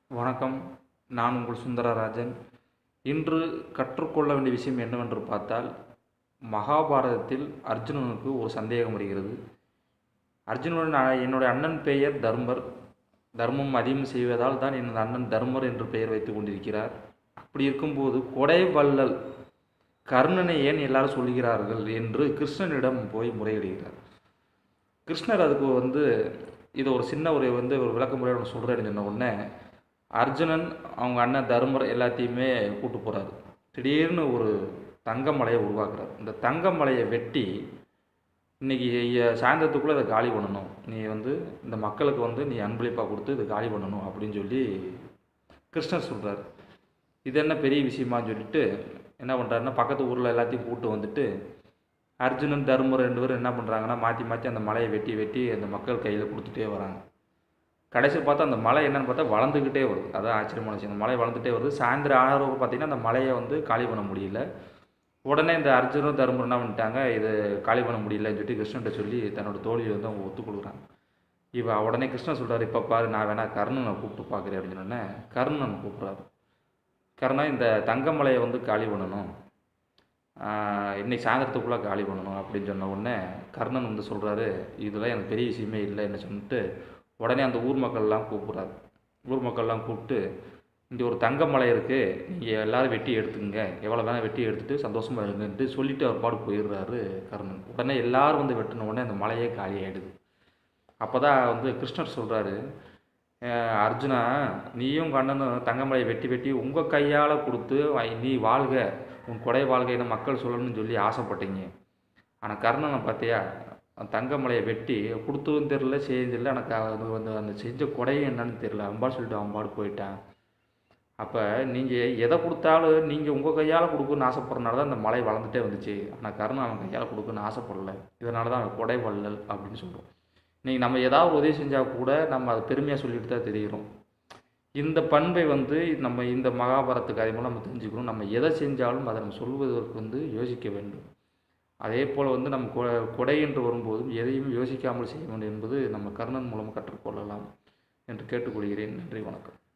வணக்கம் நான் உங்கள் சுந்தரராஜன் இன்று கற்றுக்கொள்ள வேண்டிய விஷயம் என்னவென்று பார்த்தால் மகாபாரதத்தில் அர்ஜுனனுக்கு ஒரு சந்தேகம் வருகிறது அர்ஜுனன் "நான் என்னுடைய அண்ணன் பெயர் தர்மர் தர்மம் அதிகம் செய்வதால் தான் எனது அண்ணன் தர்மர் என்று பெயர் வைத்து கொண்டிருக்கிறார் அப்படி இருக்கும்போது கொடை வள்ளல் கர்ணனை ஏன் எல்லாரும் சொல்கிறார்கள் என்று கிருஷ்ணனிடம் போய் முறையிடுகிறார் கிருஷ்ணர் அதுக்கு வந்து இதை ஒரு சின்ன ஒரு வந்து ஒரு விளக்க முறையோட சொல்கிறேன்னு சொன்ன உடனே அர்ஜுனன் அவங்க அண்ணன் தர்மர் எல்லாத்தையுமே கூட்டு போகிறாரு திடீர்னு ஒரு தங்க மலையை உருவாக்குறாரு இந்த தங்க மலையை வெட்டி இன்னைக்கு ஐய- சாயந்தரத்துக்குள்ளே இதை காலி பண்ணணும் நீ வந்து இந்த மக்களுக்கு வந்து நீ அன்பளிப்பாக கொடுத்து இதை காலி பண்ணணும் அப்படின்னு சொல்லி கிருஷ்ணர் சொல்கிறார் இது என்ன பெரிய விஷயமான்னு சொல்லிட்டு என்ன பண்ணுறாருன்னா பக்கத்து ஊரில் எல்லாத்தையும் கூப்பிட்டு வந்துட்டு அர்ஜுனன் தர்மர் ரெண்டு பேரும் என்ன பண்ணுறாங்கன்னா மாற்றி மாற்றி அந்த மலையை வெட்டி வெட்டி அந்த மக்கள் கையில் கொடுத்துட்டே வராங்க கடைசியில் பார்த்தா அந்த மலை என்னன்னு பார்த்தா வளர்ந்துக்கிட்டே வருது அதான் ஆச்சரியமான விஷயம் அந்த மலை வளர்ந்துட்டே வருது சாயந்தரம் ஆனவங்க பார்த்தீங்கன்னா அந்த மலையை வந்து காலி பண்ண முடியல உடனே இந்த அர்ஜுனும் தர்மர் என்ன பண்ணிட்டாங்க இது காலி பண்ண முடியலன்னு சொல்லிட்டு கிருஷ்ணன்ட்ட சொல்லி தன்னோட தோல்வியை வந்து அவங்க ஒத்து கொடுக்குறாங்க இவ உடனே கிருஷ்ணன் சொல்கிறார் இப்போ பாரு நான் வேணா கர்ணனை கூப்பிட்டு பார்க்குறேன் அப்படின்னு சொன்னோடனே கர்ணன் கூப்பிட்றாரு கர்ணன் இந்த தங்கமலையை வந்து காலி பண்ணணும் ஆஹ் இன்னைக்கு சாயந்தரத்துக்குள்ளே காலி பண்ணணும் அப்படின்னு சொன்ன உடனே கர்ணன் வந்து சொல்கிறாரு இதெல்லாம் எனக்கு பெரிய விஷயமே இல்லை என்ன சொல்லிட்டு உடனே அந்த ஊர் மக்கள்லாம் கூப்பிட்றாரு ஊர் மக்கள்லாம் கூப்பிட்டு இங்கே ஒரு தங்க மலை இருக்குது நீங்கள் எல்லாரும் வெட்டி எடுத்துக்கங்க எவ்வளோ வேணால் வெட்டி எடுத்துகிட்டு சந்தோஷமாக இருங்கன்ட்டு சொல்லிட்டு அவர் பாடு போயிடுறாரு கர்ணன் உடனே எல்லாரும் வந்து வெட்டின உடனே அந்த மலையே காலி ஆகிடுது அப்போ தான் வந்து கிருஷ்ணர் சொல்கிறாரு அர்ஜுனா நீயும் கண்ணனும் தங்கமலையை வெட்டி வெட்டி உங்கள் கையால் கொடுத்து வை- நீ வாழ்க உன் கொடை வாழ்கைன்னு மக்கள் சொல்லணும்னு சொல்லி ஆசைப்பட்டீங்க ஆனால் கர்ணனை பார்த்தியா அந்த தங்கமலையை வெட்டி கொடுத்ததும் தெரில செய்யும் தெரியல எனக்கு அது வந்து அந்த செஞ்ச கொடையும் என்னன்னு தெரில அம்பாடு சொல்லிட்டு அம்பாடு போயிட்டான் அப்போ நீங்கள் எதை கொடுத்தாலும் நீங்கள் உங்கள் கையால் கொடுக்கணும்னு ஆசைப்படுறனால தான் அந்த மலை வளர்ந்துட்டே வந்துச்சு ஆனால் கர்ணன் அவன் கையால் கொடுக்கணும்னு ஆசைப்படல இதனால தான் அவன் கொடை வள்ளல் அப்படின்னு சொல்கிறோம் நீங்கள் நம்ம ஏதாவது உதவி செஞ்சால் கூட நம்ம அதை பெருமையாக சொல்லிட்டு தான் தெரிகிறோம் இந்த பண்பை வந்து நம்ம இந்த மகாபாரத கதை மூலம் நம்ம தெரிஞ்சுக்கணும் நம்ம எதை செஞ்சாலும் அதை நம்ம சொல்வதற்கு வந்து யோசிக்க வேண்டும் அதே போல் வந்து நம்ம கொ- கொடை என்று வரும்போதும் எதையும் யோசிக்காமல் செய்ய வேண்டும் என்பது நம்ம கர்ணன் மூலம் கற்றுக்கொள்ளலாம் என்று கேட்டுக்கொள்கிறேன் நன்றி வணக்கம்